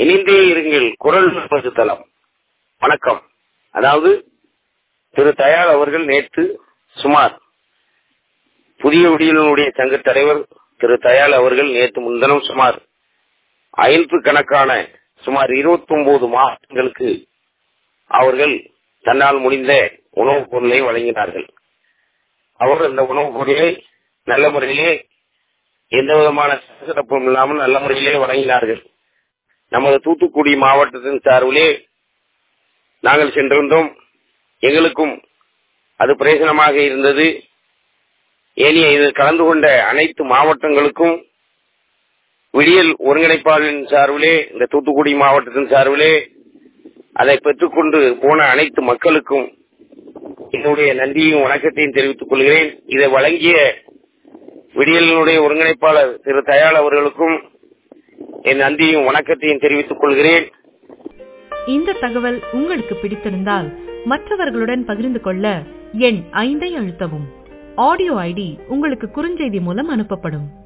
இணைந்தே இருங்கள் குரல் நமது தளம் வணக்கம் அதாவது திரு தயாள் அவர்கள் நேற்று சுமார் புதிய விடியலுடைய சங்க தலைவர் திரு தயாள் அவர்கள் நேற்று முன்தினம் சுமார் ஐநூற்று கணக்கான சுமார் இருபத்தி ஒன்பது மாவட்டங்களுக்கு அவர்கள் தன்னால் முடிந்த உணவுப் பொருளை வழங்கினார்கள் அவர் அந்த உணவுப் பொருளை நல்ல முறையிலே எந்த விதமான சிறப்பும் இல்லாமல் நல்ல முறையிலே வழங்கினார்கள் நமது தூத்துக்குடி மாவட்டத்தின் சார்பிலே நாங்கள் சென்றிருந்தோம் எங்களுக்கும் அது பிரயோஜனமாக இருந்தது ஏனைய இதில் கலந்து கொண்ட அனைத்து மாவட்டங்களுக்கும் விடியல் ஒருங்கிணைப்பாளரின் சார்பிலே இந்த தூத்துக்குடி மாவட்டத்தின் சார்பிலே அதை பெற்றுக்கொண்டு போன அனைத்து மக்களுக்கும் என்னுடைய நன்றியும் வணக்கத்தையும் தெரிவித்துக் கொள்கிறேன் இதை வழங்கிய விடியலினுடைய ஒருங்கிணைப்பாளர் திரு தயாள் அவர்களுக்கும் என் நன்றியும் வணக்கத்தையும் தெரிவித்துக் கொள்கிறேன் இந்த தகவல் உங்களுக்கு பிடித்திருந்தால் மற்றவர்களுடன் பகிர்ந்து கொள்ள எண் ஐந்தை அழுத்தவும் ஆடியோ ஐடி உங்களுக்கு குறுஞ்செய்தி மூலம் அனுப்பப்படும்